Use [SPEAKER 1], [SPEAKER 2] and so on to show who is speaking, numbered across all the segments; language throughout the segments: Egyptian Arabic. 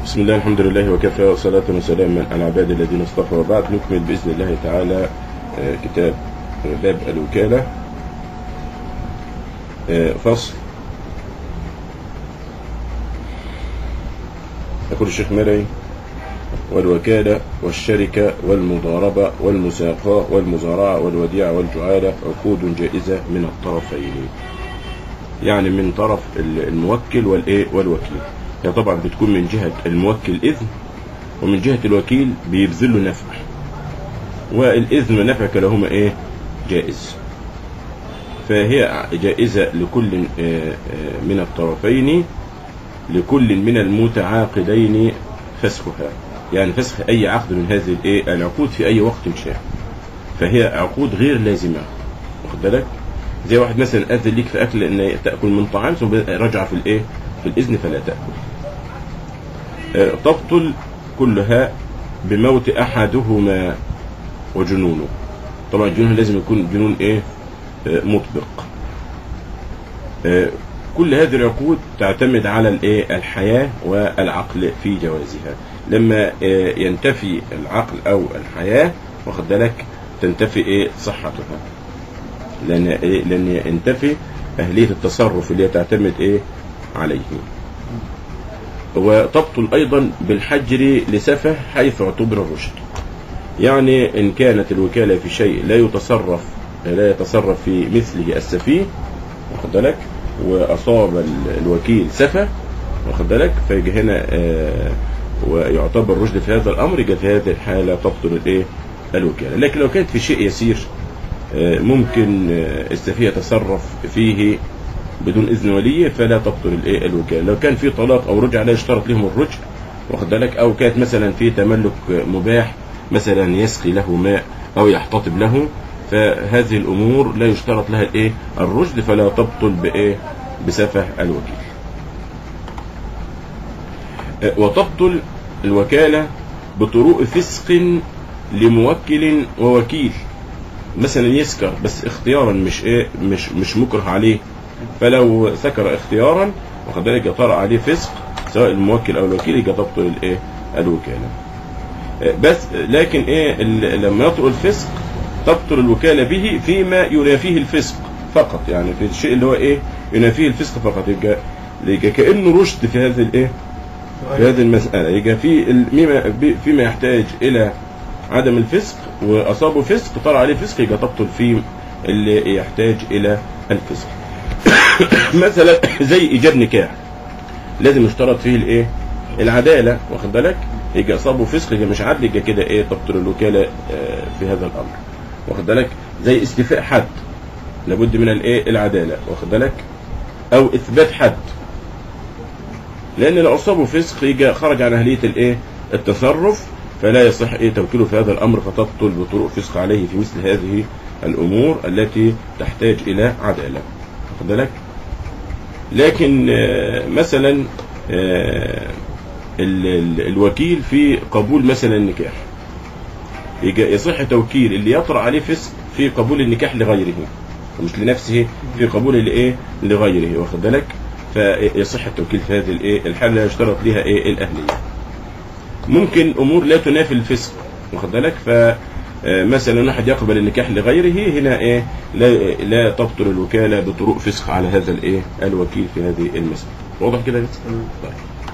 [SPEAKER 1] بسم الله الحمد لله وكفى وصلاة وسلاما على عباد الذين اصطفى وبعد نكمل بإذن الله تعالى آه، كتاب آه، باب الوكالة آه، فصل يقول الشيخ مرعي والوكالة والشركة والمضاربة والمساقاة والمزارعة والوديعة والجعالة عقود جائزة من الطرفين يعني من طرف الموكل والايه والوكيل هي طبعا بتكون من جهة الموكل إذن ومن جهة الوكيل بيبذل له نفع والإذن والنفع كلاهما إيه جائز فهي جائزة لكل آه، آه، من الطرفين لكل من المتعاقدين فسخها يعني فسخ أي عقد من هذه الإيه العقود في أي وقت شاء فهي عقود غير لازمة واخد بالك زي واحد مثلا أذن ليك في أكل أن تأكل من طعام ثم رجع في الإيه في الإذن فلا تأكل آه، تبطل كلها بموت أحدهما وجنونه طبعا الجنون لازم يكون جنون إيه آه، مطبق آه، كل هذه العقود تعتمد على الايه الحياة والعقل في جوازها لما آه، ينتفي العقل او الحياة واخد بالك تنتفي ايه صحتها لان ايه لان ينتفي اهلية التصرف اللي هي تعتمد ايه عليه وتبطل ايضا بالحجر لسفه حيث اعتبر الرشد يعني ان كانت الوكالة في شيء لا يتصرف لا يتصرف في مثله السفيه واخد بالك واصاب ال- الوكيل سفه واخد بالك فيجي هنا آه، ويعتبر رشد في هذا الامر يجي في هذه الحاله تبطل الايه الوكاله لكن لو كانت في شيء يسير آه، ممكن آه، السفيه يتصرف فيه بدون اذن ولي فلا تبطل الايه الوكاله لو كان في طلاق او رجع لا يشترط لهم الرجع واخد بالك او كانت مثلا في تملك مباح مثلا يسقي له ماء او يحتطب له فهذه الامور لا يشترط لها الايه الرشد فلا تبطل بايه بسفه الوكيل آه، وتبطل الوكاله بطرق فسق لموكل ووكيل مثلا يسكر بس اختيارا مش ايه مش مش مكره عليه فلو سكر اختيارا واخد بالك يطرأ عليه فسق سواء الموكل او الوكيل يبقى تبطل الايه الوكاله آه، بس لكن ايه ال- لما يطرأ الفسق تبطل الوكاله به فيما ينافيه الفسق فقط يعني في الشيء اللي هو ايه ينافيه الفسق فقط يبقى يبقى كانه رشد في هذه الايه في هذه المساله يبقى في ال- مما فيما يحتاج الى عدم الفسق واصابه فسق طلع عليه فسق يبقى تبطل فيه اللي يحتاج الى الفسق مثلا زي ايجاب نكاح لازم يشترط فيه الايه العداله واخد بالك يجي اصابه فسق يجي مش عدل يجي كده ايه تبطل الوكاله آه، في هذا الامر واخد بالك زي استيفاء حد لابد من الايه العداله واخد بالك او اثبات حد لان لو اصابه فسق يجي خرج عن اهليه الايه التصرف فلا يصح ايه توكيله في هذا الامر فتبطل بطرق فسق عليه في مثل هذه الامور التي تحتاج الى عداله واخد بالك لكن آه، مثلا آه، ال- ال- الوكيل في قبول مثلا النكاح يجي يصح توكيل اللي يطرأ عليه فسق في قبول النكاح لغيره ومش لنفسه في قبول الايه لغيره واخد بالك فيصح التوكيل في هذه الايه الحاله لا يشترط لها ايه الاهليه ممكن امور لا تنافي الفسق واخد بالك ف آه، مثلا واحد يقبل النكاح لغيره هنا ايه لا لا تبطل الوكاله بطرق فسق على هذا الايه الوكيل في هذه المساله واضح كده يا بس؟ طيب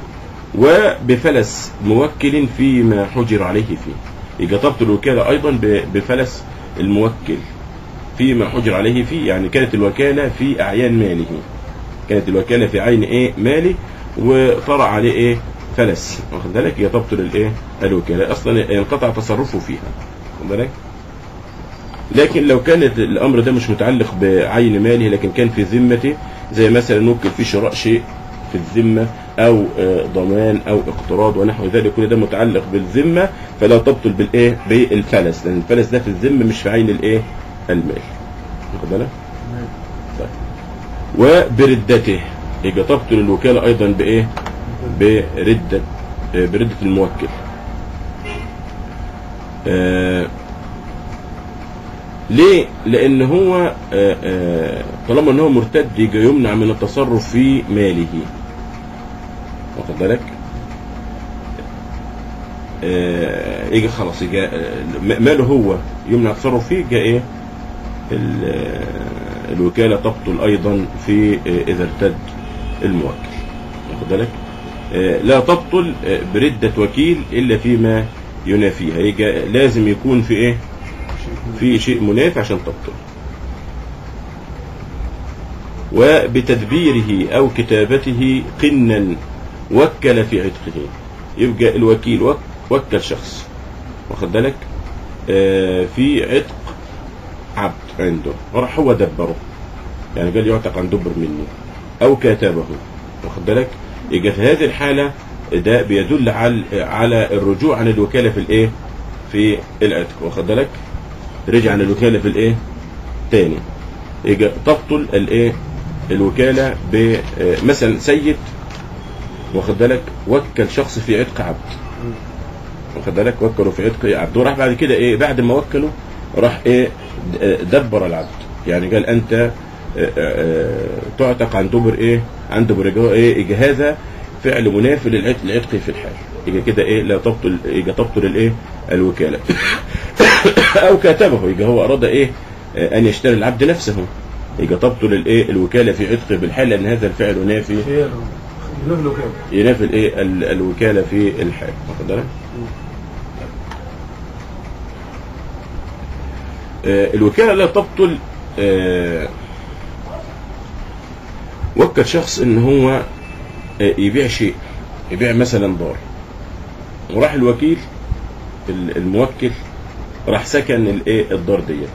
[SPEAKER 1] وبفلس موكل فيما حجر عليه فيه يبقى تبطل الوكاله ايضا ب- بفلس الموكل فيما حجر عليه فيه يعني كانت الوكاله في اعيان ماله كانت الوكاله في عين ايه مالي وطرأ عليه ايه فلس واخد بالك هي تبطل الايه الوكاله اصلا ينقطع تصرفه فيها واخد بالك لكن لو كانت الامر ده مش متعلق بعين ماله لكن كان في ذمته زي مثلا وكل في شراء شيء في الذمه او آه، ضمان او اقتراض ونحو ذلك كل ده متعلق بالذمه فلا تبطل بالايه بالفلس لان الفلس ده في الذمه مش في عين الايه المال واخد بالك طيب. وبردته يبقى تبطل الوكاله ايضا بايه برده آه، برده الموكل آه، ليه؟ لأن هو آه، آه، طالما إن هو مرتد يجي يمنع من التصرف في ماله. واخد بالك؟ آه، يجي خلاص يجي آه، ماله هو يمنع التصرف فيه جاء ايه ال- آه، الوكالة تبطل ايضا في آه، اذا ارتد الموكل واخد بالك آه، لا تبطل آه، بردة وكيل الا فيما ينافيها يجي لازم يكون في ايه في شيء منافي عشان تبطل وبتدبيره او كتابته قنا وكل في عتقه يبقى الوكيل وك- وكل شخص واخد بالك آه، في عتق عبد عنده وراح هو دبره يعني قال يعتق عن دبر مني او كاتبه واخد بالك يبقى في هذه الحاله ده بيدل على على الرجوع عن الوكاله في الايه في العتق واخد بالك رجع عن الوكاله في الايه تاني يبقى تبطل الايه الوكاله ب آه، مثلا سيد واخد بالك وكل شخص في عتق عبد واخد بالك وكله في عتق عبد وراح بعد كده ايه بعد ما وكله راح ايه د- دبر العبد يعني قال انت آه، آه، تعتق عن دبر ايه عن دبر جه- ايه يجي هذا فعل منافي للعتق العتق في الحال يجي كده ايه لا تبطل يجي تبطل الايه الوكاله او كاتبه يجي هو اراد ايه آه، ان يشتري العبد نفسه يجي تبطل الايه الوكاله في عتق بالحال لان هذا الفعل ينافي
[SPEAKER 2] هي ينفي الوكالة
[SPEAKER 1] ينافي الايه ال- الوكاله في الحال واخد بالك آه، الوكاله لا تبطل آه، وكل شخص ان هو آه، يبيع شيء يبيع مثلا دار وراح الوكيل ال- الموكل راح سكن الايه الدار ديت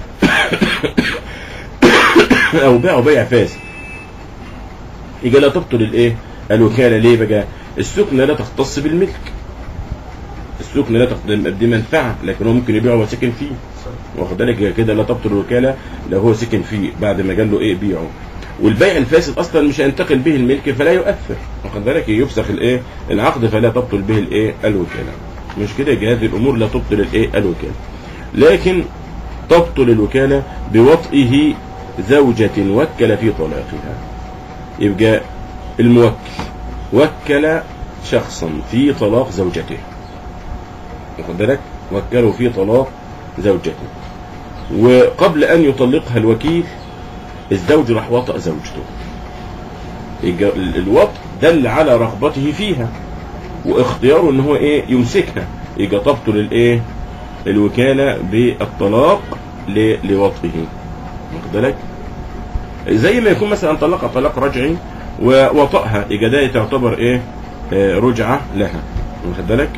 [SPEAKER 1] او باعه بيع فاسد يبقى لا تبطل الايه الوكاله ليه بقى السكنه لا تختص بالملك السكنه لا تختص دي منفعه لكن هو ممكن يبيعه وهو ساكن فيه واخد بالك كده لا تبطل الوكاله لو هو سكن فيه بعد ما قال له ايه بيعه والبيع الفاسد اصلا مش هينتقل به الملك فلا يؤثر واخد بالك يفسخ الايه العقد فلا تبطل به الايه الوكاله مش كده يبقى هذه الامور لا تبطل الايه الوكاله لكن تبطل الوكاله بوطئه زوجة وكل في طلاقها يبقى الموكل وكل شخصا في طلاق زوجته واخد بالك وكله في طلاق زوجته وقبل ان يطلقها الوكيل الزوج راح وطأ زوجته يبقى ال- الوطء دل على رغبته فيها واختياره ان هو ايه يمسكها يبقى تبطل الايه الوكاله بالطلاق ل- لوطئه واخد بالك زي ما يكون مثلا طلقها طلاق رجعي ووطأها يبقى ده تعتبر ايه آه، رجعه لها واخد بالك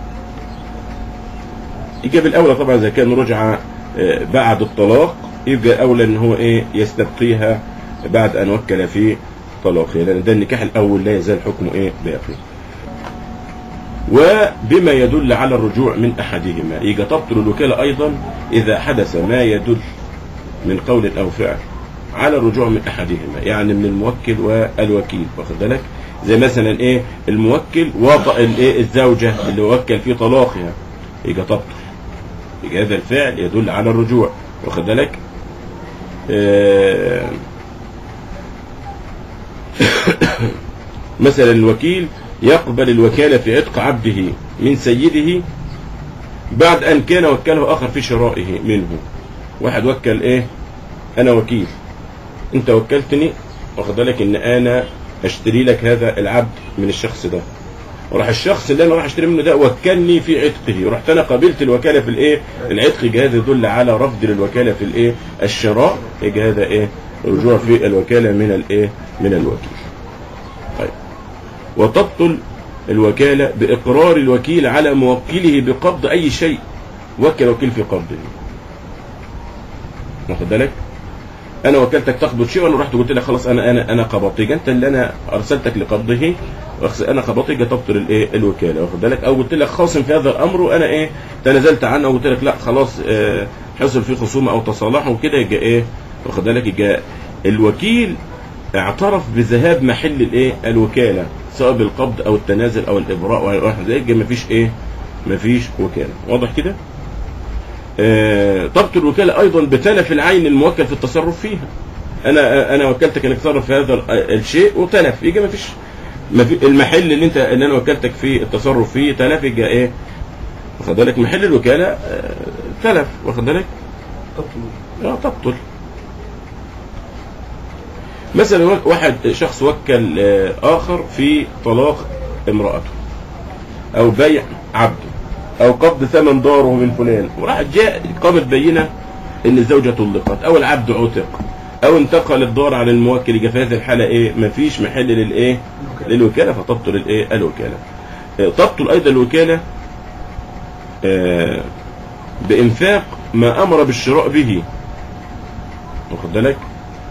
[SPEAKER 1] يبقى بالاولى طبعا اذا كان رجعه آه، بعد الطلاق يبقى اولى ان هو ايه يستبقيها بعد ان وكل في طلاقها لان ده النكاح الاول لا يزال حكمه ايه باقي وبما يدل على الرجوع من احدهما يجي تبطل الوكاله ايضا اذا حدث ما يدل من قول او فعل على الرجوع من احدهما يعني من الموكل والوكيل واخد بالك زي مثلا ايه الموكل وطأ الايه الزوجه اللي وكل في طلاقها يجي تبطل يجي هذا الفعل يدل على الرجوع واخد بالك آه مثلا الوكيل يقبل الوكالة في عتق عبده من سيده بعد أن كان وكله آخر في شرائه منه واحد وكل إيه أنا وكيل أنت وكلتني واخد بالك إن أنا أشتري لك هذا العبد من الشخص ده وراح الشخص اللي انا راح اشتري منه ده وكلني في عتقه ورحت انا قابلت الوكاله في الايه العتق جهاز يدل على رفض للوكاله في الايه الشراء يجي هذا ايه رجوع في الوكاله من الايه من الوكيل طيب وتبطل الوكاله باقرار الوكيل على موكله بقبض اي شيء وكل وكيل في قبضه واخد بالك انا وكلتك تقبض شيء وانا رحت قلت لك خلاص انا انا انا قبضت يبقى انت اللي انا ارسلتك لقبضه وأخس- انا قبضت يبقى تبطل الايه الوكاله واخد بالك او قلت لك خاصم في هذا الامر وانا ايه تنازلت عنه وقلت لك لا خلاص آه، حصل في خصومه او تصالح وكده يبقى ايه واخد بالك يبقى الوكيل اعترف بذهاب محل الايه الوكاله سواء بالقبض او التنازل او الابراء واحد زي يبقى مفيش ايه مفيش وكاله واضح كده آه، تبطل الوكاله ايضا بتلف العين الموكل في التصرف فيها انا انا وكلتك انك تصرف في هذا ال- الشيء وتلف يجي ما فيش ما في المحل اللي انت اللي انا وكلتك فيه التصرف فيه تلف يجي ايه واخد بالك محل الوكالة آه، تلف واخد بالك
[SPEAKER 2] تبطل
[SPEAKER 1] اه تبطل مثلا وك- واحد شخص وكل آه، آخر في طلاق امرأته أو بيع عبده أو قبض ثمن داره من فلان وراح جاء قامت بينة إن الزوجة طلقت أو العبد عتق أو انتقل الدار على الموكل يبقى في هذه الحالة إيه مفيش محل للإيه للوكالة فتبطل الإيه الوكالة آه، تبطل أيضا الوكالة آه، بإنفاق ما أمر بالشراء به واخد بالك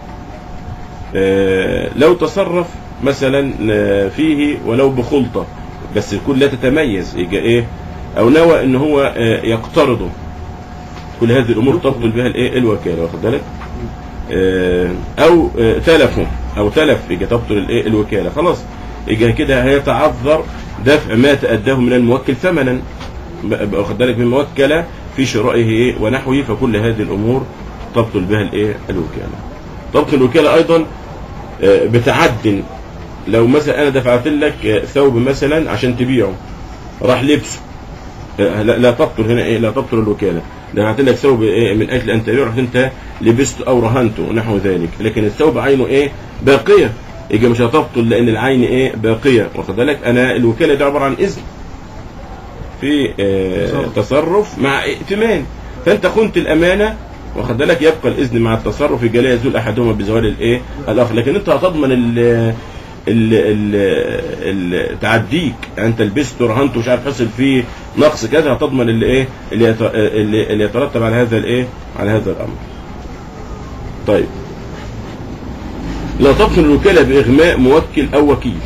[SPEAKER 1] آه، لو تصرف مثلا آه، فيه ولو بخلطة بس يكون لا تتميز يجي ايه او نوى ان هو آه، يقترضه كل هذه الامور تبطل بها الايه الوكاله واخد بالك آه، او آه، تلفه او تلف يجي تبطل الايه الوكاله خلاص يجي كده هيتعذر دفع ما تأداه من الموكل ثمنا ب- ب- واخد بالك من موكله في شرائه إيه ونحوه فكل هذه الامور تبطل بها الايه الوكاله تبطل الوكاله ايضا آه، بتعد لو مثلا انا دفعت لك آه، ثوب مثلا عشان تبيعه راح لبسه آه، لا, لا تبطل هنا ايه لا تبطل الوكاله دفعت لك ثوب إيه من اجل ان تبيعه رحت انت لبسته او رهنته نحو ذلك لكن الثوب عينه ايه باقيه يبقى مش هتبطل لان العين ايه باقيه واخد بالك انا الوكاله دي عباره عن اذن في آه،
[SPEAKER 2] تصرف.
[SPEAKER 1] تصرف مع ائتمان فانت خنت الامانه واخد بالك يبقى الاذن مع التصرف يبقى لا يزول احدهما بزوال الايه الاخر لكن انت هتضمن ال ال ال ال تعديك انت لبست ورهنت ومش عارف حصل فيه نقص كذا هتضمن اللي ايه اللي, يت- اللي, اللي يترتب على هذا الايه على هذا الامر طيب لا تبطل الوكاله باغماء موكل او وكيل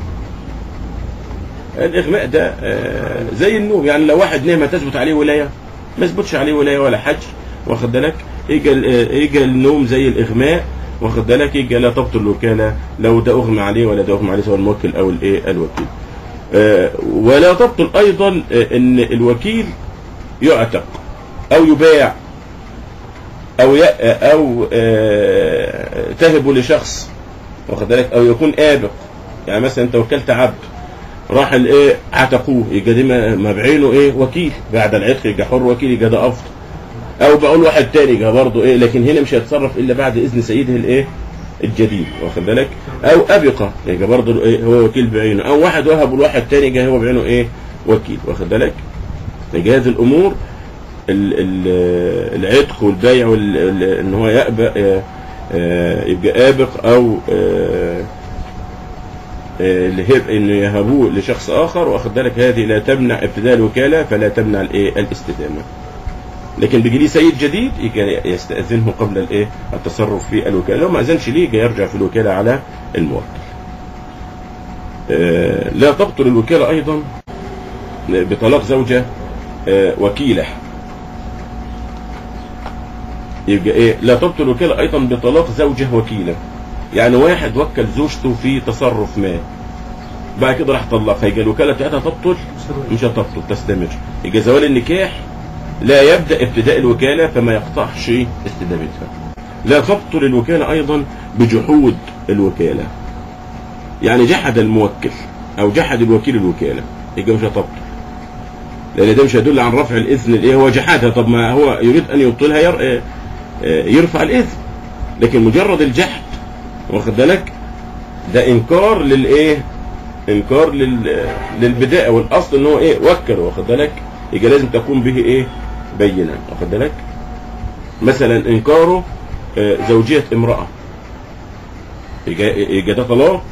[SPEAKER 1] الاغماء ده آه، زي النوم يعني لو واحد نام تثبت عليه ولايه ما يثبتش عليه ولايه ولا حجر واخد بالك يجي ال- آه، يجي النوم زي الاغماء واخد بالك يجي لا تبطل الوكاله لو ده اغمى عليه ولا ده اغمى عليه سواء الموكل او الايه الوكيل آه، ولا تبطل ايضا آه، ان الوكيل يعتق او يباع او ي- او آه، تهب لشخص واخد بالك او يكون ابق يعني مثلا انت وكلت عبد راح الايه عتقوه يبقى دي ما- ما بعينه ايه وكيل بعد العتق يبقى حر وكيل يبقى ده افضل او بقول واحد تاني يبقى برضه ايه لكن هنا مش هيتصرف الا بعد اذن سيده الايه الجديد واخد بالك او ابقه يبقى برضه ايه هو وكيل بعينه او واحد وهب لواحد تاني يبقى هو بعينه ايه وكيل واخد بالك يبقى هذه الامور ال- ال- العتق والبيع وال- ال- ان هو يأبق آه، آه، يبقى آبق او آه، آه، لهب ان يهبوه لشخص اخر واخد بالك هذه لا تمنع ابتداء الوكاله فلا تمنع الايه الاستدامه لكن بيجي ليه سيد جديد يجي يستاذنه قبل الايه التصرف في الوكاله لو ما اذنش ليه يجي يرجع في الوكاله على الموكل آه، لا تبطل الوكاله ايضا بطلاق زوجه آه، وكيله يبقى ايه لا تبطل الوكاله ايضا بطلاق زوجه وكيله يعني واحد وكل زوجته في تصرف ما بعد كده راح طلقها يبقى الوكاله بتاعتها تبطل مش هتبطل تستمر يبقى زوال النكاح لا يبدا ابتداء الوكاله فما يقطعش استدامتها لا تبطل الوكاله ايضا بجحود الوكاله يعني جحد الموكل او جحد الوكيل الوكاله يبقى مش هتبطل لان ده مش هيدل عن رفع الاذن الايه هو جحدها طب ما هو يريد ان يبطلها ير... آه، آه، يرفع الاذن لكن مجرد الجحد واخد بالك ده انكار للايه انكار لل... للبدايه والاصل ان هو ايه وكل واخد بالك يبقى لازم تكون به ايه بينا واخد بالك مثلا انكاره آه، زوجيه امراه يبقى يبقى ده طلاق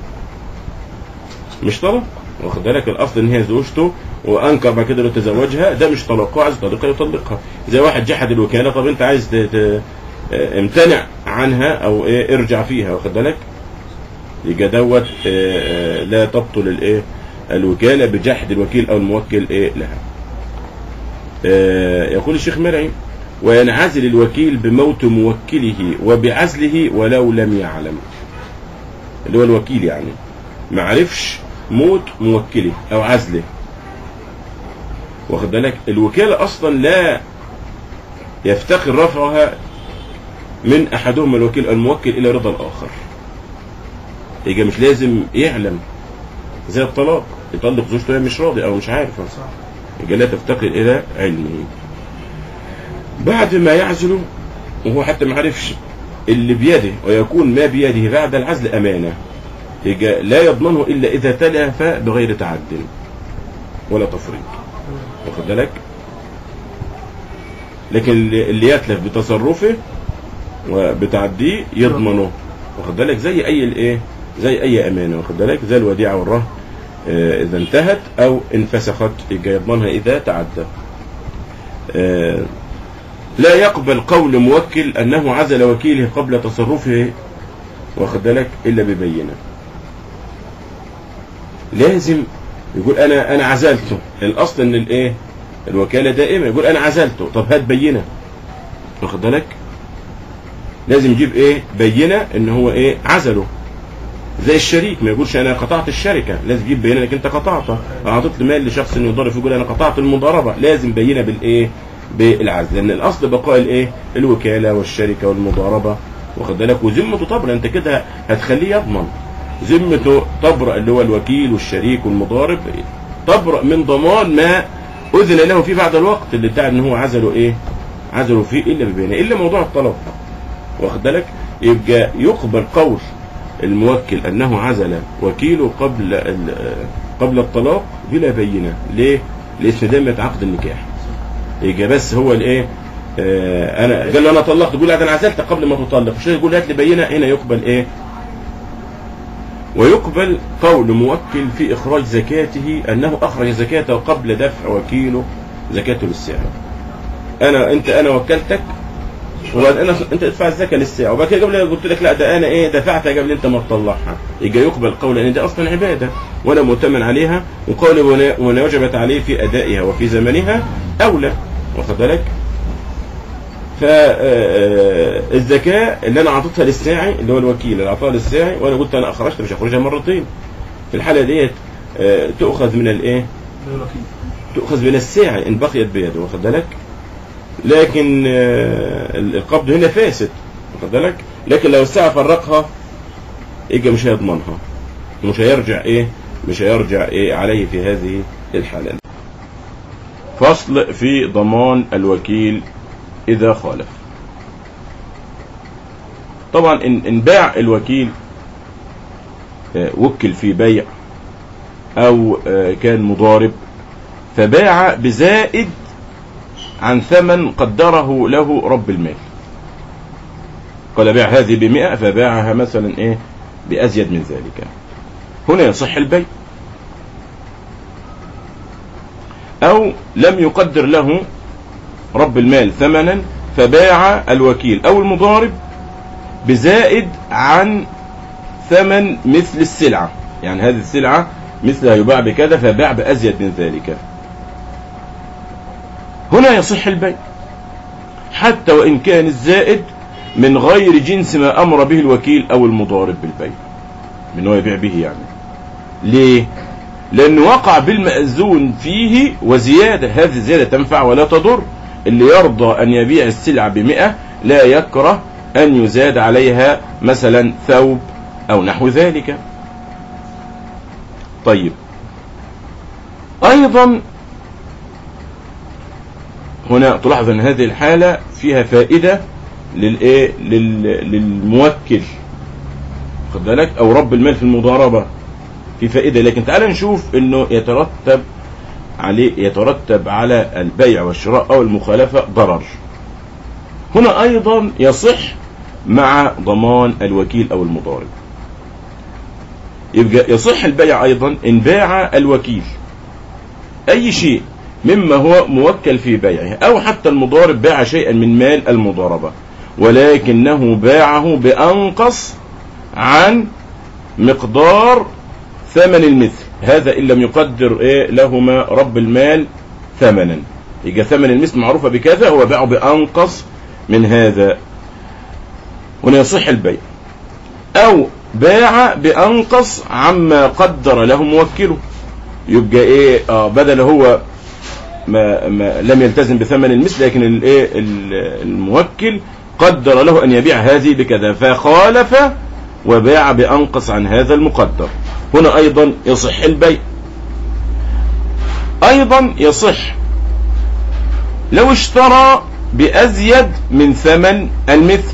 [SPEAKER 1] مش طلاق واخد بالك الاصل ان هي زوجته وانكر بعد كده لو تزوجها ده مش طلاق هو عايز يطلقها يطلقها زي واحد جحد الوكاله طب انت عايز ت... ت... آه، امتنع عنها او ايه ارجع فيها واخد بالك يبقى دوت آه، آه، لا تبطل الايه الوكاله بجحد الوكيل او الموكل ايه لها آه، يقول الشيخ مرعي وينعزل الوكيل بموت موكله وبعزله ولو لم يعلم اللي هو الوكيل يعني ما عرفش موت موكله او عزله واخد بالك الوكاله اصلا لا يفتخر رفعها من احدهما الوكيل أو الموكل الى رضا الاخر يبقى مش لازم يعلم زي الطلاق يطلق زوجته وهي مش راضي او مش عارف
[SPEAKER 2] صح
[SPEAKER 1] يبقى لا تفتقر الى علمه بعد ما يعزل وهو حتى ما عرفش اللي بيده ويكون ما بيده بعد العزل امانه يبقى لا يضمنه الا اذا تلف بغير تعد ولا تفريط واخد بالك لكن اللي اللي يتلف بتصرفه وبتعديه يضمنه واخد بالك زي اي الايه زي اي امانه واخد بالك زي الوديعه والرهن آه، اذا انتهت او انفسخت يبقى يضمنها اذا تعدى آه، لا يقبل قول موكل انه عزل وكيله قبل تصرفه واخد بالك الا ببينه لازم يقول انا انا عزلته الاصل ان الايه الوكاله دائمه يقول انا عزلته طب هات بينه واخد بالك لازم يجيب ايه بينه ان هو ايه عزله زي الشريك ما يقولش انا قطعت الشركه لازم يجيب بينه انك انت قطعتها اعطيت لي مال لشخص يضارب يقول انا قطعت المضاربه لازم بينه بالايه بالعزل لان الاصل بقاء الايه الوكاله والشركه والمضاربه واخد بالك وذمته طبرا انت كده هتخليه يضمن ذمته تبرأ اللي هو الوكيل والشريك والمضارب تبرأ من ضمان ما أذن له فيه بعد الوقت اللي ادعى ان هو عزله ايه عزله فيه الا ببينه الا موضوع الطلب واخد بالك يبقى يقبل قول الموكل انه عزل وكيله قبل ال- قبل الطلاق بلا بينه ليه لاسم دامة عقد النكاح يبقى بس هو الايه آه انا قال له انا طلقت يقول لا، انا عزلت قبل ما تطلق الشيخ يقول هات لي بينه هنا يقبل ايه ويقبل قول موكل في إخراج زكاته أنه أخرج زكاته قبل دفع وكيله زكاته للساعة أنا أنت أنا وكلتك وبعد أنا أنت ادفع الزكاة للساعة وبعد كده قبل قلت لك لا ده أنا إيه دفعتها قبل أنت ما تطلعها يبقى يقبل قول أن ده أصلا عبادة ولا مؤتمن عليها وقول ولا- ولا وجبت عليه في أدائها وفي زمنها أولى واخد بالك فالزكاة اللي انا اعطيتها للساعي اللي هو الوكيل اللي اعطاها للساعي وانا قلت انا اخرجت مش هخرجها مرتين في الحالة ديت آه، تؤخذ من الايه
[SPEAKER 2] ده الوكيل
[SPEAKER 1] تؤخذ من الساعي ان بقيت بيده واخد بالك لكن آه، القبض هنا فاسد واخد بالك لكن لو الساعة فرقها يبقى مش هيضمنها مش هيرجع ايه مش هيرجع ايه عليه في هذه الحالة فصل في ضمان الوكيل إذا خالف طبعا إن, إن باع الوكيل آه، وكل في بيع أو آه، كان مضارب فباع بزائد عن ثمن قدره له رب المال قال بيع هذه بمئة فباعها مثلا إيه بأزيد من ذلك هنا يصح البيع أو لم يقدر له رب المال ثمنا فباع الوكيل أو المضارب بزائد عن ثمن مثل السلعة يعني هذه السلعة مثلها يباع بكذا فباع بأزيد من ذلك هنا يصح البيع حتى وإن كان الزائد من غير جنس ما أمر به الوكيل أو المضارب بالبيع من هو يبيع به يعني ليه لأنه وقع بالمأذون فيه وزيادة هذه الزيادة تنفع ولا تضر اللي يرضى أن يبيع السلعة بمئة لا يكره أن يزاد عليها مثلا ثوب أو نحو ذلك طيب أيضا هنا تلاحظ أن هذه الحالة فيها فائدة للإيه لل... للموكل خد بالك أو رب المال في المضاربة في فائدة لكن تعال نشوف أنه يترتب عليه يترتب على البيع والشراء أو المخالفة ضرر هنا أيضا يصح مع ضمان الوكيل أو المضارب يبقى يصح البيع أيضا إن باع الوكيل أي شيء مما هو موكل في بيعه أو حتى المضارب باع شيئا من مال المضاربة ولكنه باعه بأنقص عن مقدار ثمن المثل هذا إن لم يقدر إيه لهما رب المال ثمنا يبقى ثمن المثل معروفة بكذا هو باعه بأنقص من هذا هنا يصح البيع أو باع بأنقص عما قدر له موكله يبقى إيه آه بدل هو ما, ما لم يلتزم بثمن المثل لكن الايه الموكل قدر له ان يبيع هذه بكذا فخالف وباع بانقص عن هذا المقدر هنا ايضا يصح البيع وايضا يصح لو اشترى بازيد من ثمن المثل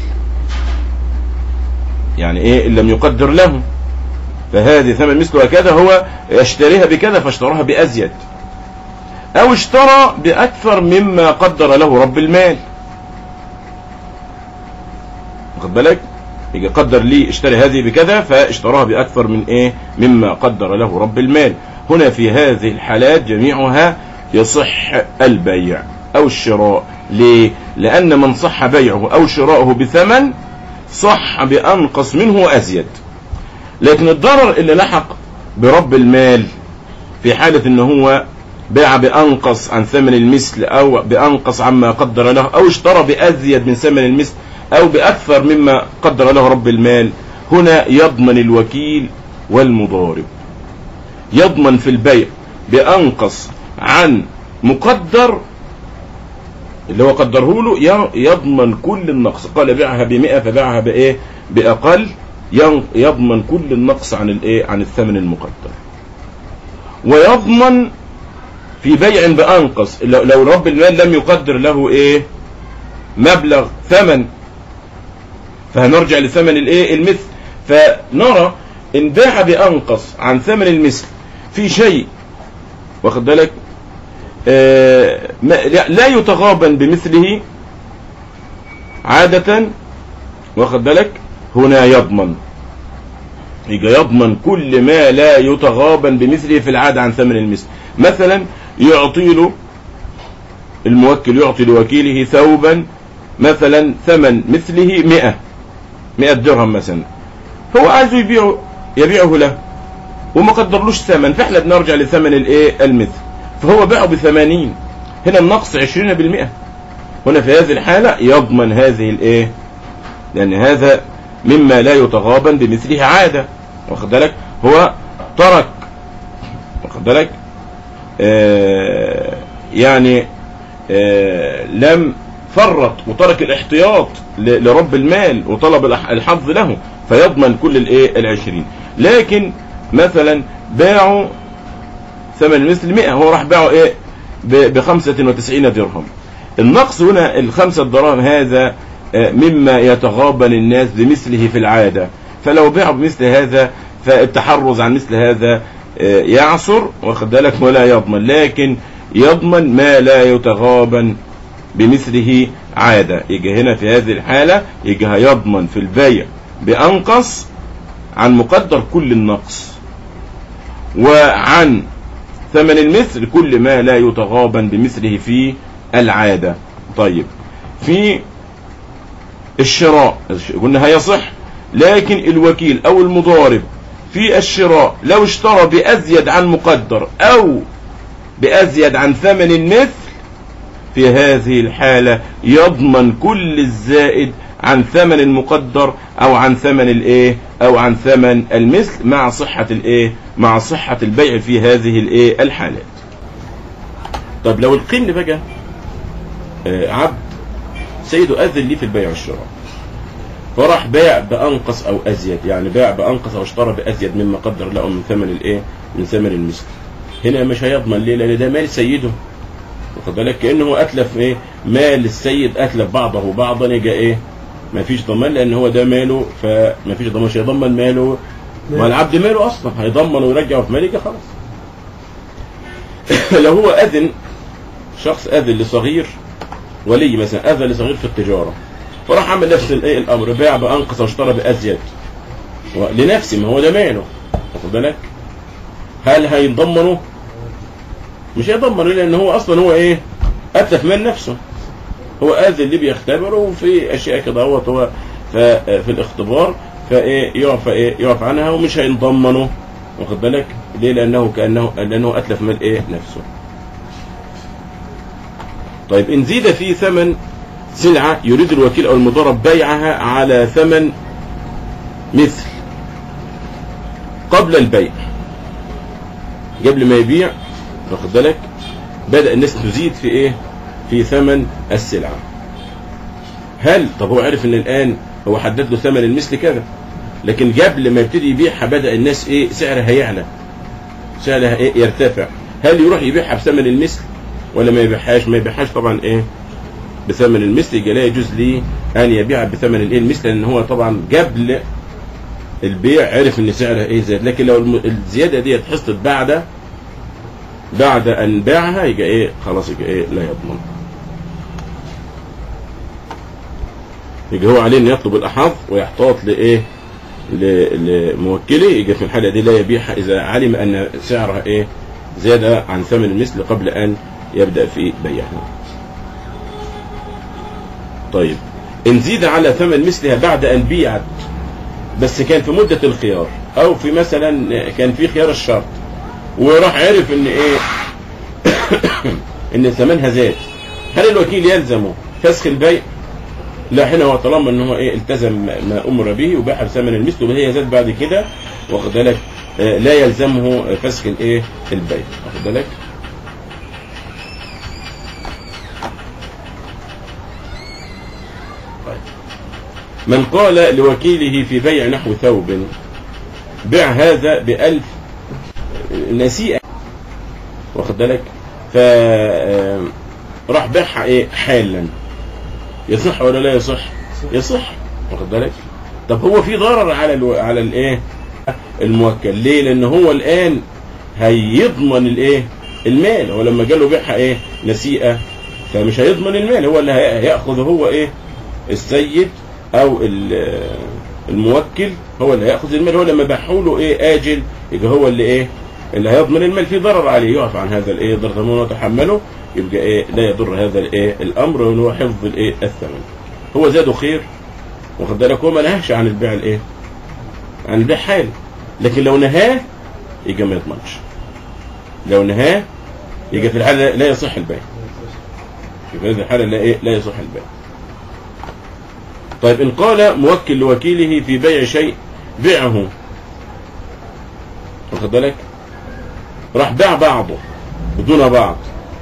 [SPEAKER 1] يعني ايه ان لم يقدر له فهذه ثمن مثل وكذا هو يشتريها بكذا فاشتراها بازيد او اشترى باكثر مما قدر له رب المال واخد بالك يجي قدر لي اشتري هذه بكذا فاشتراها باكثر من ايه مما قدر له رب المال هنا في هذه الحالات جميعها يصح البيع او الشراء ليه لان من صح بيعه او شراؤه بثمن صح بانقص منه وازيد لكن الضرر اللي لحق برب المال في حالة ان هو باع بانقص عن ثمن المثل او بانقص عما قدر له او اشترى بازيد من ثمن المثل او باكثر مما قدر له رب المال هنا يضمن الوكيل والمضارب يضمن في البيع بانقص عن مقدر اللي هو قدره له ي- يضمن كل النقص قال بيعها بمئة فباعها بايه باقل ين- يضمن كل النقص عن الايه عن الثمن المقدر ويضمن في بيع بانقص لو لو رب المال لم يقدر له ايه مبلغ ثمن فهنرجع لثمن الايه المثل فنرى ان باع بانقص عن ثمن المثل في شيء واخد بالك آه ما- لا لا يتغابن بمثله عادة واخد بالك هنا يضمن يجي يضمن كل ما لا يتغابن بمثله في العادة عن ثمن المثل مثلا يعطي له الموكل يعطي لوكيله ثوبا مثلا ثمن مثله مئة مئة درهم مثلا هو عايز يبيعه يبيعه له وما قدرلوش ثمن فاحنا بنرجع لثمن الايه المثل فهو باعه بثمانين هنا النقص عشرين بالمئة هنا في هذه الحالة يضمن هذه الايه لان هذا مما لا يتغابن بمثله عادة واخد بالك هو ترك واخد بالك آه يعني آه لم فرط وترك الاحتياط ل- لرب المال وطلب الح- الحظ له فيضمن كل الايه العشرين لكن مثلا باعوا ثمن المثل 100 هو راح باعه ايه ب 95 درهم النقص هنا الخمسة دراهم هذا آه، مما يتغابن الناس بمثله في العادة فلو باعوا بمثل هذا فالتحرز عن مثل هذا آه، يعصر واخد بالك ولا يضمن لكن يضمن ما لا يتغابن بمثله عادة يجي هنا في هذه الحالة يجي هيضمن في البيع بأنقص عن مقدر كل النقص وعن ثمن المثل كل ما لا يتغابن بمثله في العادة طيب في الشراء قلنا هيصح لكن الوكيل او المضارب في الشراء لو اشترى بأزيد عن مقدر او بأزيد عن ثمن المثل في هذه الحالة يضمن كل الزائد عن ثمن المقدر او عن ثمن الايه او عن ثمن المثل مع صحة الايه مع صحة البيع في هذه الايه الحالات طب لو القن بقى آه، عبد سيده اذن ليه في البيع والشراء فراح باع بانقص او ازيد يعني باع بانقص او اشترى بازيد مما قدر له من ثمن الايه من ثمن المثل هنا مش هيضمن ليه لان ده مال سيده واخد بالك كانه اتلف ايه مال السيد اتلف بعضه بعضا يجي ايه ما فيش ضمان لان هو ده ماله فما فيش ضمان مش هيضمن ماله ما العبد ماله اصلا هيضمن ويرجعه في ماله يجي خلاص لو هو اذن شخص اذن لصغير ولي مثلا اذن لصغير في التجاره فراح عمل نفس الايه الامر باع بانقص واشترى بازيد و- لنفسه ما هو ده ماله واخد بالك هل هيضمنه مش هيضمنه لان هو اصلا هو ايه اتلف مال نفسه هو اذن اللي بيختبره وفي اشياء كده اهوت هو ف- في الاختبار فايه يعفى ايه يعفى عنها ومش هينضمنه واخد بالك ليه لانه كانه لانه اتلف مال ايه نفسه طيب ان زيد في ثمن سلعة يريد الوكيل او المضارب بيعها على ثمن مثل قبل البيع قبل ما يبيع واخد بالك بدأ الناس تزيد في ايه في ثمن السلعة هل طب هو عرف ان الان هو حدد له ثمن المثل كذا لكن قبل ما يبتدي يبيعها بدأ الناس ايه سعرها يعلى سعرها ايه يرتفع هل يروح يبيعها بثمن المثل ولا ما يبيعهاش ما يبيعهاش طبعا ايه بثمن المثل يبقى لا يجوز لي ان يبيعها بثمن الايه المثل لان هو طبعا قبل البيع عرف ان سعرها ايه زاد لكن لو الم- الزياده دي حصلت بعد بعد ان باعها يبقى ايه خلاص يبقى ايه لا يضمن يبقى هو عليه ان يطلب الاحظ ويحتاط لايه ل- لموكله يبقى في الحاله دي لا يبيعها اذا علم ان سعرها ايه زاد عن ثمن المثل قبل ان يبدا في بيعها طيب ان زيد على ثمن مثلها بعد ان بيعت بس كان في مدة الخيار او في مثلا كان في خيار الشرط وراح عرف ان ايه ان ثمنها زاد هل الوكيل يلزمه فسخ البيع لا هنا هو طالما ان هو ايه التزم ما امر به وباع بثمن المثل وهي زاد بعد كده واخد بالك آه، لا يلزمه فسخ الايه البيع واخد بالك طيب. من قال لوكيله في بيع نحو ثوب بيع هذا بألف نسيئة واخد بالك ف آه، راح بيعها ايه حالا يصح ولا لا يصح يصح واخد بالك طب هو في ضرر على الو... على الايه الموكل ليه لان هو الان هيضمن الايه المال هو لما جاله بيعها ايه نسيئه فمش هيضمن المال هو اللي هي- هياخذ هو ايه السيد او ال- الموكل هو اللي هياخذ المال هو لما باعه له ايه اجل يبقى هو اللي ايه اللي هيضمن المال في ضرر عليه يقف عن هذا الايه ضرر هو يتحمله يبقى ايه لا يضر هذا الايه الامر وان هو حفظ الايه الثمن هو زاده خير واخد بالك هو ما نهاش عن البيع الايه عن البيع حال لكن لو نهاه يبقى ما يضمنش لو نهاه يبقى في الحاله لا يصح البيع في هذه الحاله لا ايه لا يصح البيع طيب ان قال موكل لوكيله في بيع شيء بيعه واخد بالك راح باع بعضه بدون بعض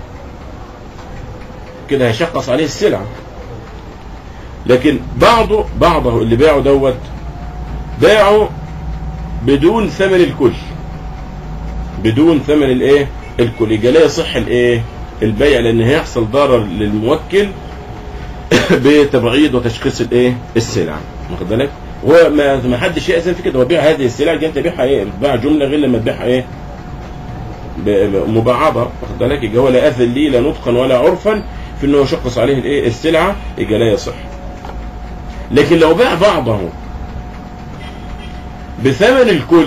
[SPEAKER 1] كده هيشقص عليه السلعة لكن بعضه بعضه اللي باعه دوت باعه بدون ثمن الكل بدون ثمن الايه الكل يبقى لا يصح الايه البيع لان هيحصل ضرر للموكل بتبعيض وتشخيص الايه السلعه واخد بالك هو ما ما حدش يأذن في كده هو بيع هذه السلع يبقى انت بيعها ايه بتباع جمله غير لما تبيعها ايه ب- ب- مبعضه واخد بالك يبقى هو لا اذن لي لا نطقا ولا عرفا في انه يشخص عليه الايه السلعه يبقى لا يصح لكن لو باع بعضه بثمن الكل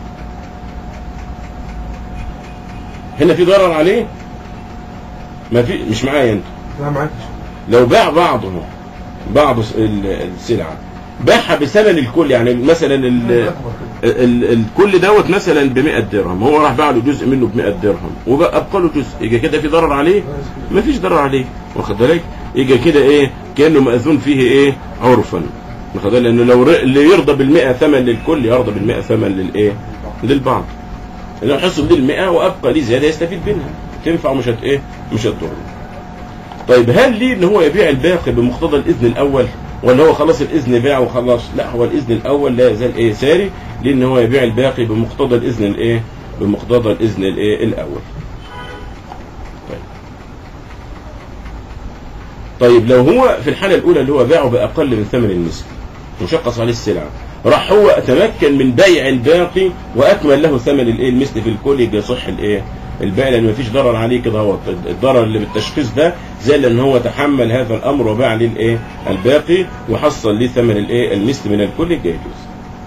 [SPEAKER 1] هنا في ضرر عليه ما في مش معايا انت
[SPEAKER 2] لا معاك
[SPEAKER 1] لو باع بعضه بعض ال- السلعه باعها بثمن الكل يعني مثلا ال-
[SPEAKER 2] أكبر كده.
[SPEAKER 1] ال- الكل دوت مثلا ب 100 درهم هو راح باع له جزء منه ب 100 درهم وبقى ابقى له جزء يبقى كده في ضرر عليه ما فيش ضرر عليه واخد بالك يبقى كده ايه كانه ماذون فيه ايه عرفا واخد بالك لانه لو ر- اللي يرضى بال100 ثمن للكل يرضى بال100 ثمن للايه للبعض لو حسب لي ال100 وابقى لي زياده يستفيد منها تنفع مش هت ايه مش هتضر طيب هل ليه ان هو يبيع الباقي بمقتضى الاذن الاول ولا هو خلاص الاذن باع وخلاص لا هو الاذن الاول لا يزال ايه ساري لان هو يبيع الباقي بمقتضى الاذن الايه بمقتضى الاذن الايه الاول طيب. طيب لو هو في الحاله الاولى اللي هو باعه باقل من ثمن المثل وشقص عليه السلعه راح هو تمكن من بيع الباقي واكمل له ثمن الايه المثل في الكل يبقى يصح الايه البيع لان مفيش ضرر عليه كده هو الضرر اللي بالتشخيص ده زي لان هو تحمل هذا الامر وباع ليه الايه الباقي وحصل ليه ثمن الايه المثل من الكل يبقى يجوز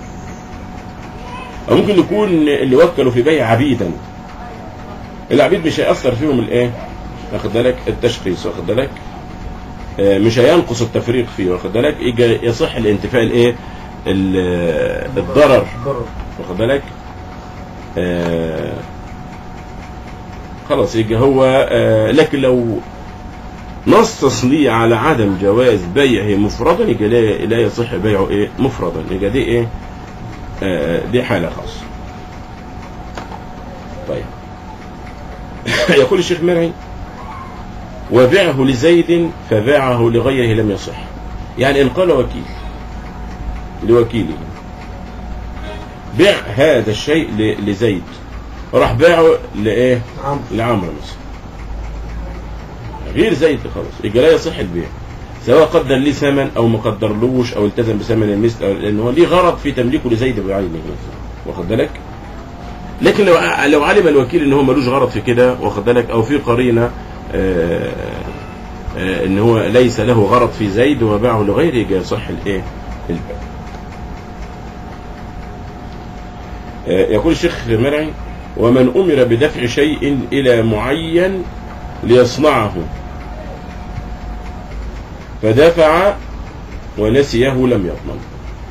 [SPEAKER 1] او ممكن يكون اللي وكلوا في بيع عبيدا العبيد مش هيأثر فيهم الايه واخد بالك التشخيص واخد بالك آه، مش هينقص التفريق فيه واخد بالك يجي يصح الانتفاء الايه ال- الضرر
[SPEAKER 2] ضرر
[SPEAKER 1] واخد بالك آه خلاص يبقى هو آه لكن لو نصص لي على عدم جواز بيعه مفردا يبقى لا, لا يصح بيعه ايه مفردا يبقى دي ايه آه دي حاله خاصه طيب يقول الشيخ مرعي وبيعه لزيد فباعه لغيره لم يصح يعني ان قال وكيل لوكيله بيع هذا الشيء ل- لزيد راح باعه لايه
[SPEAKER 2] عمرو
[SPEAKER 1] لعمرو مثلا غير زيد خلاص يبقى لا يصح البيع سواء قدر ليه ثمن او ما قدرلوش او التزم بثمن المثل أو لان هو ليه غرض في تمليكه لزيد بعينه واخد بالك لكن لو ع- لو علم الوكيل ان هو ملوش غرض في كده واخد بالك او في قرينه آه، آه، ان هو ليس له غرض في زيد وباعه لغيره يبقى يصح الايه البيع آه، يقول الشيخ مرعي ومن أمر بدفع شيء إلى معين ليصنعه فدفع ونسيه لم يضمن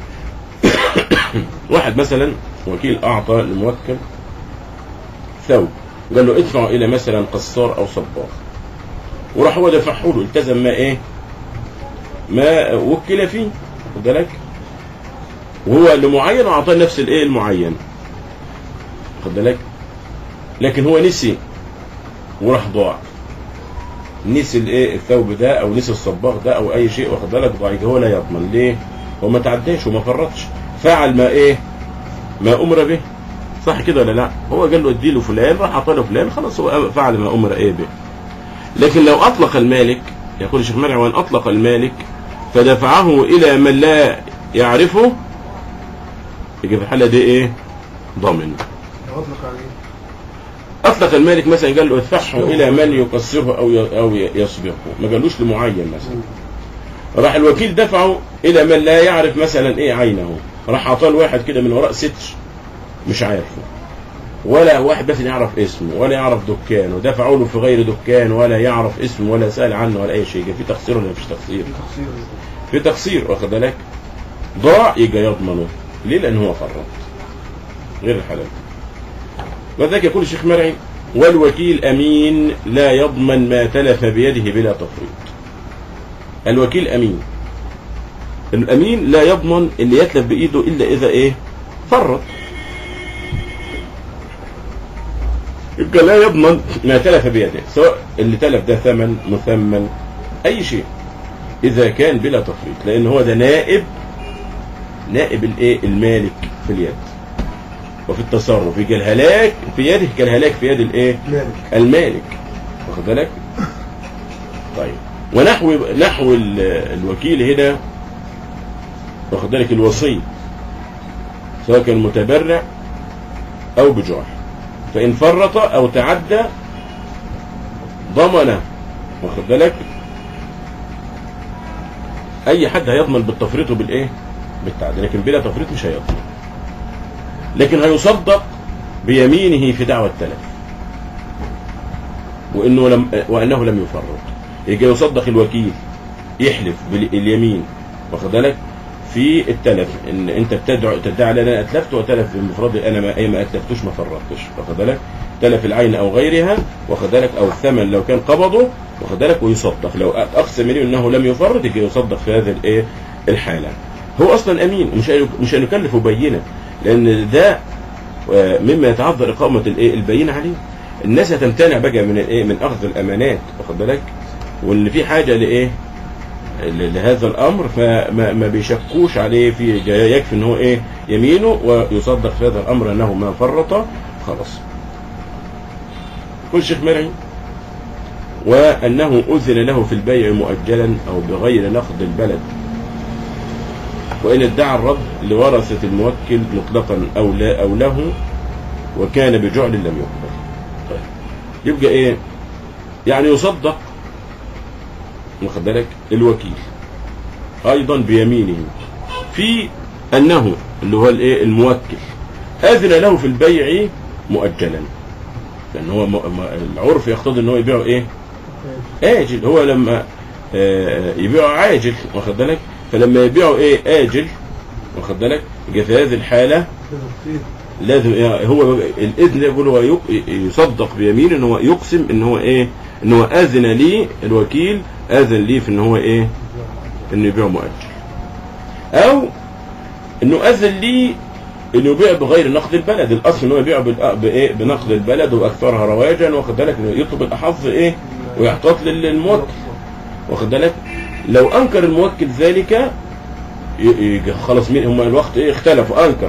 [SPEAKER 1] واحد مثلا وكيل أعطى الموكل ثوب قال له ادفعه إلى مثلا قصار أو صباغ وراح هو دفعه له التزم ما إيه ما وكل فيه خد بالك وهو لمعين وأعطاه نفس الإيه المعين خد بالك لكن هو نسي وراح ضاع نسي الايه الثوب ده او نسي الصباغ ده او اي شيء واخد بالك ضاع يبقى هو لا يضمن ليه هو ما تعداش وما فرطش فعل ما ايه ما امر به صح كده ولا لا هو قال له اديله فلان راح اعطى له فلان خلاص هو فعل ما امر ايه به لكن لو اطلق المالك يقول الشيخ مرعي وان اطلق المالك فدفعه الى من لا يعرفه يبقى في الحاله دي ايه ضامن
[SPEAKER 2] اطلق عليه
[SPEAKER 1] اطلق المالك مثلا قال له ادفعه الى من يكسره او ي- او يسبقه ما قالوش لمعين مثلا راح الوكيل دفعه الى من لا يعرف مثلا ايه عينه راح اعطاه واحد كده من وراء ستر مش عارفه ولا واحد بس يعرف اسمه ولا يعرف دكانه دفعوا له في غير دكان ولا يعرف اسمه ولا سأل عنه ولا اي شيء يبقى في تقصير ولا مفيش تقصير
[SPEAKER 2] في تقصير
[SPEAKER 1] في تقصير واخد بالك ضاع يبقى يضمنه ليه لان هو فرط غير الحلال وذلك يقول الشيخ مرعي والوكيل امين لا يضمن ما تلف بيده بلا تفريط الوكيل امين الامين لا يضمن اللي يتلف بايده الا اذا ايه فرط يبقى لا يضمن ما تلف بيده سواء اللي تلف ده ثمن مثمن اي شيء اذا كان بلا تفريط لان هو ده نائب نائب الايه المالك في اليد وفي التصرف يبقى الهلاك في يده كالهلاك في يد الايه
[SPEAKER 2] مالك
[SPEAKER 1] المالك واخد بالك طيب ونحو نحو ال- الوكيل هنا واخد بالك الوصي سواء كان متبرع او بجوع فان فرط او تعدى ضمن واخد بالك اي حد هيضمن بالتفريط وبالايه بالتعدي لكن بلا تفريط مش هيضمن لكن هيصدق بيمينه في دعوى التلف وانه لم وانه لم يفرط يجي يصدق الوكيل يحلف باليمين واخد بالك في التلف ان انت بتدعو تدعي على انا اتلفت وتلف بمفردي انا ما ايه ما اتلفتوش ما فرطتش واخد بالك تلف العين او غيرها واخد بالك او الثمن لو كان قبضه واخد بالك ويصدق لو اقسم لي انه لم يفرط يجي يصدق في هذه الايه الحاله هو اصلا امين مش هي- مش هنكلفه بينه لان ده آه، مما يتعذر اقامه الايه البينه عليه الناس هتمتنع بقى من الايه من اخذ الامانات واخد بالك وان في حاجه لايه ل- لهذا الامر فما ما بيشكوش عليه في جا- يكفي ان هو ايه يمينه ويصدق في هذا الامر انه ما فرط خلاص كل شيخ مرعي وانه اذن له في البيع مؤجلا او بغير نقد البلد وإن ادعى الرد لورثة الموكل مطلقا أو لا أو له وكان بجعل لم يقبل طيب يبقى إيه يعني يصدق واخد بالك الوكيل أيضا بيمينه في أنه اللي هو الإيه الموكل أذن له في البيع مؤجلا لأن هو م- م- العرف يقتضي أن هو يبيعه إيه آجل هو لما آه، يبيعه عاجل واخد بالك فلما يبيعه ايه آجل واخد بالك يبقى في هذه الحالة
[SPEAKER 2] كتير
[SPEAKER 1] لازم إيه هو الإذن يقول هو يق- يصدق بيمين ان هو يقسم ان هو ايه ان هو أذن لي الوكيل أذن لي في ان هو ايه انه يبيعه مؤجل او انه أذن لي انه يبيع بغير نقد البلد الاصل انه يبيع بالأ- بايه بنقد البلد واكثرها رواجا واخد بالك إنه يطلب الاحظ ايه ويحتاط للموكل واخد بالك لو انكر الموكل ذلك ي- ي- خلاص مين هم الوقت ايه اختلفوا انكر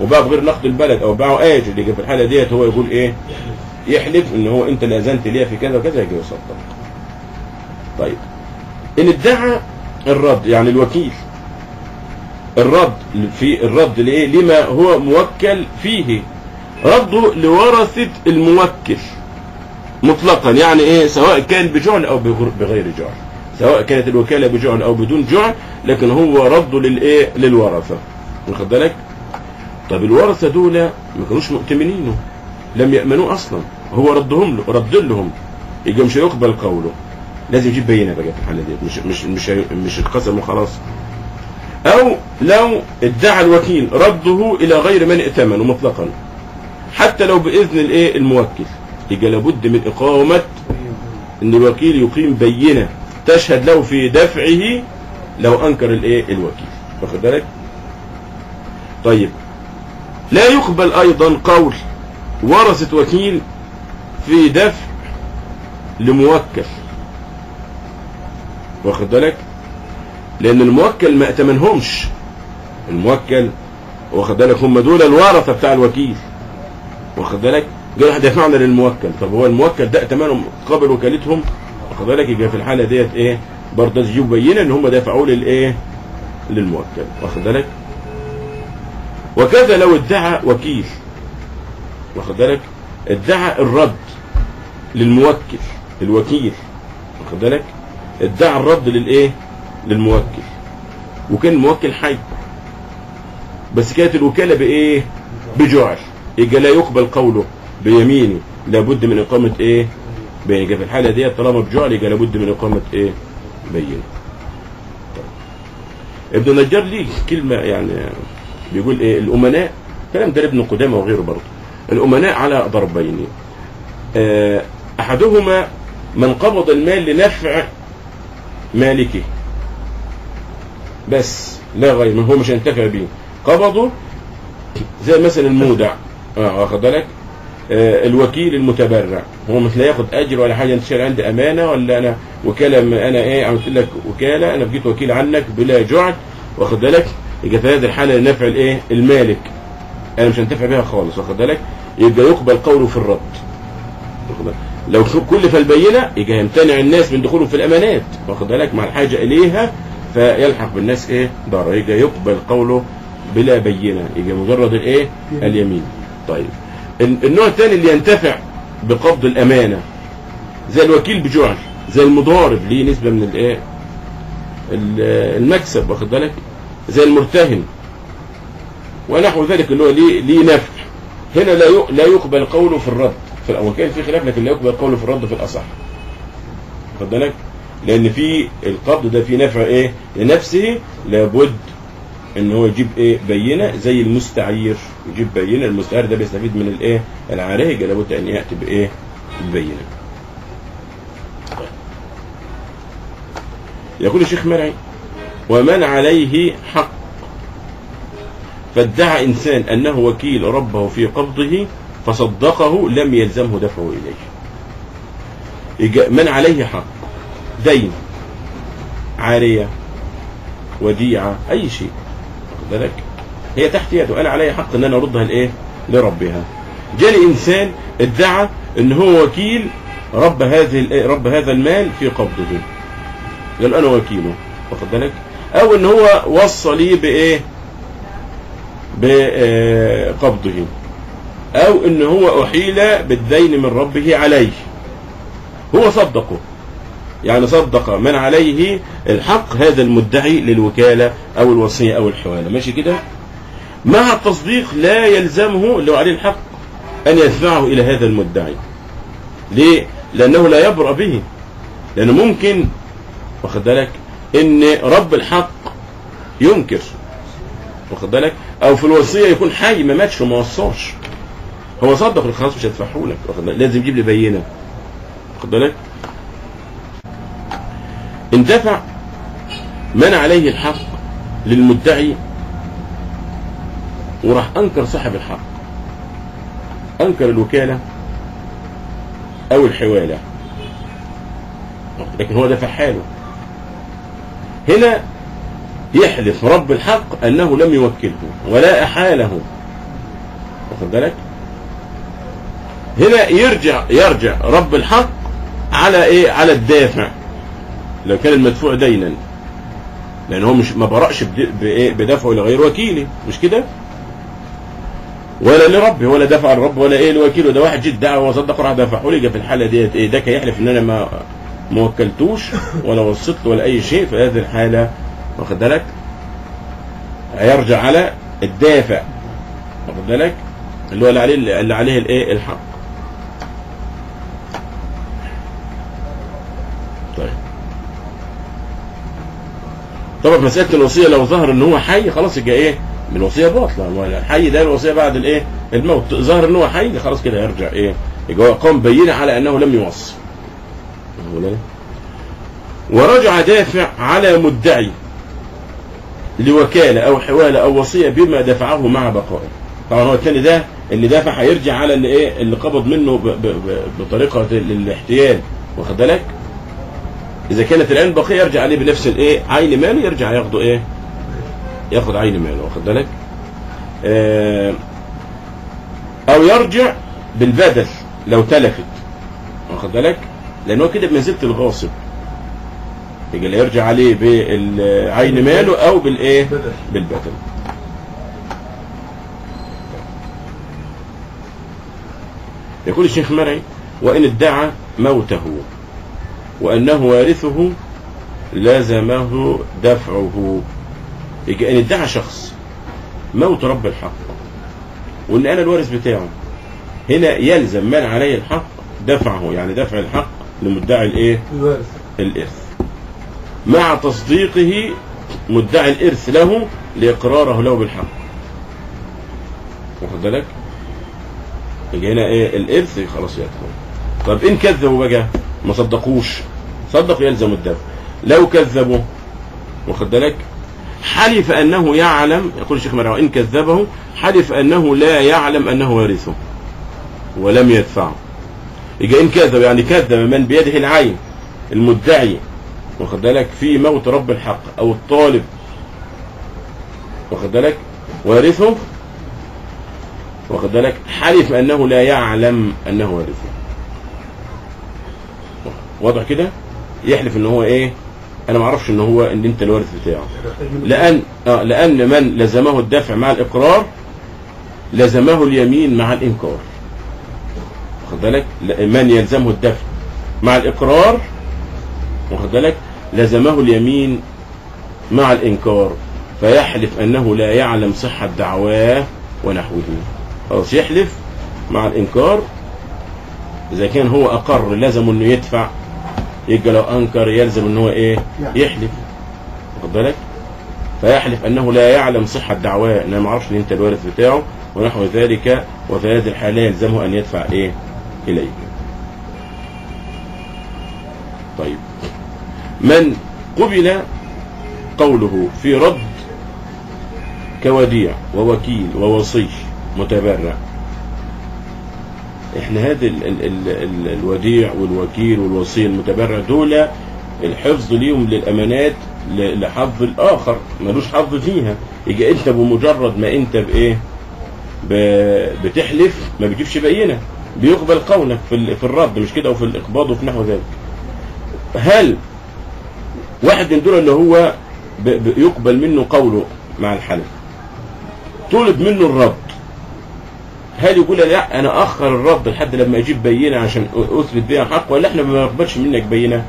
[SPEAKER 1] وباع بغير نقد البلد او باعه اجل يجي في الحاله ديت هو يقول ايه يحلف ان هو انت اللي اذنت ليا في كذا وكذا يجي يصدق طيب ان ادعى الرد يعني الوكيل الرد في الرد لايه لما هو موكل فيه رده لورثة الموكل مطلقا يعني ايه سواء كان بجعل او بغر- بغير جعل سواء كانت الوكالة بجعل او بدون جعل لكن هو رده للايه للورثة واخد بالك طب الورثة دول ما كانوش مؤتمنينه لم يأمنوه اصلا هو ردهم له رد لهم يبقى مش هيقبل قوله لازم يجيب بينه بقى في الحاله ديت مش مش مش هي- مش القسم وخلاص او لو ادعى الوكيل رده الى غير من ائتمنه مطلقا حتى لو باذن الايه الموكل يبقى لابد من اقامه ان الوكيل يقيم بينه تشهد له في دفعه لو انكر الايه الوكيل واخد بالك طيب لا يقبل ايضا قول ورثه وكيل في دفع لموكل واخد بالك لان الموكل ما ائتمنهمش الموكل واخد بالك هم دول الورثه بتاع الوكيل واخد بالك جاي واحد يدفعنا للموكل طب هو الموكل ده ائتمنهم قبل وكالتهم واخد بالك يبقى في الحاله ديت ايه برضه تجيب بينه ان هم دفعوا للايه للموكل واخد بالك وكذا لو ادعى وكيل واخد بالك ادعى الرد للموكل الوكيل واخد بالك ادعى الرد للايه للموكل وكان الموكل حي بس كانت الوكالة بايه بجعل يبقى لا يقبل قوله بيمينه لابد من اقامة ايه بين يبقى في الحالة دي طالما بجعل يبقى لابد من اقامة ايه بين طيب. ابن النجار ليه كلمة يعني بيقول ايه الامناء كلام ده ابن قدامة وغيره برضه الامناء على ضربين آه، احدهما من قبض المال لنفع مالكه بس لا غير من هو مش هينتفع بيه قبضه زي مثلا المودع اه واخد بالك آه الوكيل المتبرع هو مش لا ياخد اجر ولا حاجه انت شايل عندي امانه ولا انا وكاله م- انا ايه عملت لك وكاله انا بقيت وكيل عنك بلا جعل واخد بالك يبقى في هذه الحاله لنفع الايه المالك انا مش هنتفع بيها خالص واخد بالك يبقى يقبل قوله في الرد واخد بالك؟ لو شو- كلف البينه يبقى يمتنع الناس من دخولهم في الامانات واخد بالك مع الحاجه اليها فيلحق بالناس ايه ضرر يبقى يقبل قوله بلا بينه يبقى مجرد الايه اليمين طيب ال- النوع الثاني اللي ينتفع بقبض الامانه زي الوكيل بجعل زي المضارب ليه نسبه من الايه ال- المكسب واخد بالك زي المرتهن ونحو ذلك اللي هو ليه ليه نفع هنا لا يق- لا يقبل قوله في الرد في الأول كان في خلاف لكن لا يقبل قوله في الرد في الأصح واخد بالك لأن في القبض ده في نفع إيه لنفسه لابد ان هو يجيب ايه بينه زي المستعير يجيب بينه المستعير ده بيستفيد من الايه العاريه يبقى لابد ان ياتي بايه البينه يقول الشيخ مرعي ومن عليه حق فادعى انسان انه وكيل ربه في قبضه فصدقه لم يلزمه دفعه اليه يجا- من عليه حق دين عاريه وديعه اي شيء واخد بالك هي تحت يده انا علي حق ان انا اردها لايه لربها جالي انسان ادعى ان هو وكيل رب هذه الإيه؟ رب هذا المال في قبضه قال انا وكيله واخد بالك او ان هو وصى لي بايه بقبضه او ان هو احيل بالدين من ربه عليه هو صدقه يعني صدق من عليه الحق هذا المدعي للوكالة أو الوصية أو الحوالة ماشي كده مع التصديق لا يلزمه اللي هو عليه الحق أن يدفعه إلى هذا المدعي ليه؟ لأنه لا يبرأ به لأنه ممكن واخد بالك إن رب الحق ينكر واخد بالك أو في الوصية يكون حي ما ماتش وما وصاش هو صدق خلاص مش هدفعه لك واخد بالك لازم يجيب لي بينة واخد بالك اندفع من عليه الحق للمدعي وراح انكر صاحب الحق انكر الوكالة او الحوالة لكن هو دفع حاله هنا يحلف رب الحق انه لم يوكله ولا احاله واخد بالك هنا يرجع يرجع رب الحق على ايه على الدافع لو كان المدفوع دينا لان هو مش ما برأش بد- بايه بدفعه لغير وكيله مش كده ولا لربه ولا دفع الرب ولا ايه لوكيله ده واحد جد دعوه وصدق راح دفعه لي في الحاله ديت ايه ده كان يحلف ان انا ما ما وكلتوش ولا وصلت له ولا اي شيء في هذه الحاله واخد بالك هيرجع على الدافع واخد بالك اللي هو اللي عليه اللي عليه الايه الحق طيب طبعا في مساله الوصيه لو ظهر ان هو حي خلاص يبقى ايه الوصيه باطله هو الحي ده الوصيه بعد الايه الموت ظهر ان هو حي خلاص كده يرجع ايه يبقى هو قام بينه على انه لم يوصي واخد بالك؟ ورجع دافع على مدعي لوكالة أو حوالة أو وصية بما دفعه مع بقائه طبعا هو الثاني ده اللي دافع هيرجع على اللي ايه اللي قبض منه ب ب ب بطريقة الاحتيال واخد بالك إذا كانت الآن بقية يرجع عليه بنفس الايه عين ماله يرجع ياخده ايه ياخد عين ماله واخد بالك آه أو يرجع بالبدل لو تلفت واخد بالك لأنه كده بمنزلة الغاصب يبقى اللي يرجع عليه بالعين ماله او بالايه
[SPEAKER 2] بدل
[SPEAKER 1] بالبدل يقول الشيخ مرعي وان ادعى موته وانه وارثه لزمه دفعه يبقى ان ادعى شخص موت رب الحق وان انا الوارث بتاعه هنا يلزم من عليه الحق دفعه يعني دفع الحق لمدعي الايه
[SPEAKER 2] الوارث
[SPEAKER 1] الإرث مع تصديقه مدعي الإرث له لإقراره له بالحق واخد بالك يجي هنا ايه الإرث خلاص يدخل طب إن كذبوا بقى ما صدقوش صدق يلزم الدفع لو كذبوا واخد بالك حلف أنه يعلم يقول الشيخ مرعي إن كذبه حلف أنه لا يعلم أنه وارثه ولم يدفعه يجي إن كذب يعني كذب من بيده العين المدعي واخد بالك في موت رب الحق او الطالب واخد بالك وارثه واخد بالك حلف انه لا يعلم انه وارثه واضح كده يحلف ان هو ايه انا ما اعرفش ان هو ان انت الوارث بتاعه لان اه لان من لزمه الدفع مع الاقرار لزمه اليمين مع الانكار واخد بالك لا- من يلزمه الدفع مع الاقرار واخد بالك لزمه اليمين مع الانكار فيحلف انه لا يعلم صحة دعواه ونحوه خلاص يحلف مع الانكار اذا كان هو اقر لزم انه يدفع يبقى لو انكر يلزم ان هو ايه يحلف واخد بالك فيحلف انه لا يعلم صحة دعواه انا ما اعرفش ان انت الوارث بتاعه ونحو ذلك وفي هذه الحالة يلزمه ان يدفع ايه اليك طيب من قبل قوله في رد كوديع ووكيل ووصي متبرع احنا هذا ال ال ال ال الوديع والوكيل والوصي المتبرع دول الحفظ ليهم للامانات ل- لحظ الاخر ملوش حظ فيها يجي انت بمجرد ما انت بايه ب- بتحلف ما بتجيبش بينه بيقبل قولك في ال- في الرد مش كده وفي الاقباض وفي نحو ذلك هل واحد من دول اللي هو ب- ب- يقبل منه قوله مع الحلف طلب منه الرد هل يقول لا انا اخر الرد لحد لما اجيب بينه عشان اثبت بيها حق ولا احنا ما بنقبلش منك بينه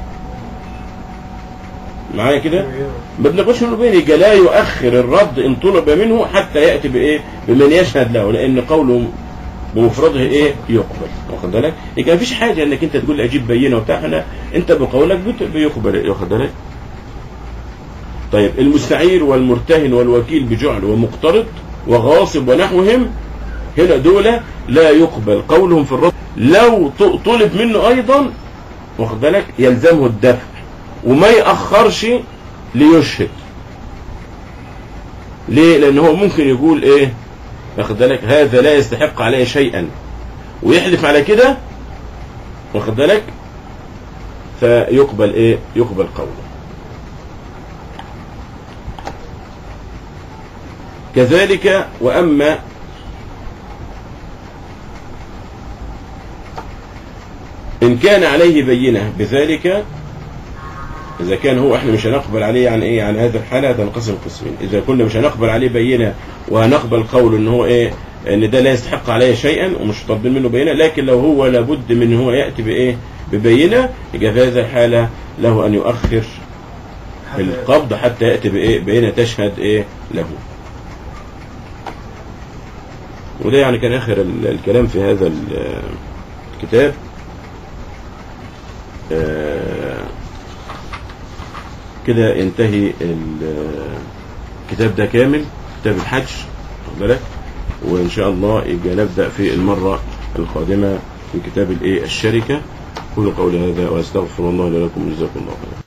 [SPEAKER 1] معايا كده ما بنقبلش منه بينه يبقى لا يؤخر الرد ان طلب منه حتى ياتي بايه بمن يشهد له لان قوله بمفرده ايه يقبل واخد بالك يبقى مفيش حاجه انك انت تقول لي اجيب بينه وبتاع احنا انت بقولك بت- بيقبل واخد بالك طيب المستعير والمرتهن والوكيل بجعل ومقترض وغاصب ونحوهم هنا دول لا يقبل قولهم في الرد لو ط- طلب منه ايضا واخد بالك يلزمه الدفع وما يأخرش ليشهد ليه لان هو ممكن يقول ايه واخد بالك هذا لا يستحق عليه شيئا ويحلف على كده واخد بالك فيقبل ايه يقبل قوله كذلك واما إن كان عليه بينة بذلك إذا كان هو إحنا مش هنقبل عليه يعني إيه يعني هذه الحالة تنقسم قسمين إذا كنا مش هنقبل عليه بينة وهنقبل قول إن هو إيه إن ده لا يستحق عليه شيئا ومش طالبين منه بينة لكن لو هو لابد من إن هو يأتي بإيه ببينة يبقى في هذه الحالة له أن يؤخر القبض حتى يأتي بإيه بينة تشهد إيه له وده يعني كان آخر ال- الكلام في هذا ال- الكتاب آه، كده ينتهي ال- الكتاب ده كامل كتاب الحج واخد بالك وإن شاء الله يبقى نبدأ في المرة القادمة في كتاب الإيه الشركة قولوا قولي هذا وأستغفر الله لي ولكم جزاكم الله خيرا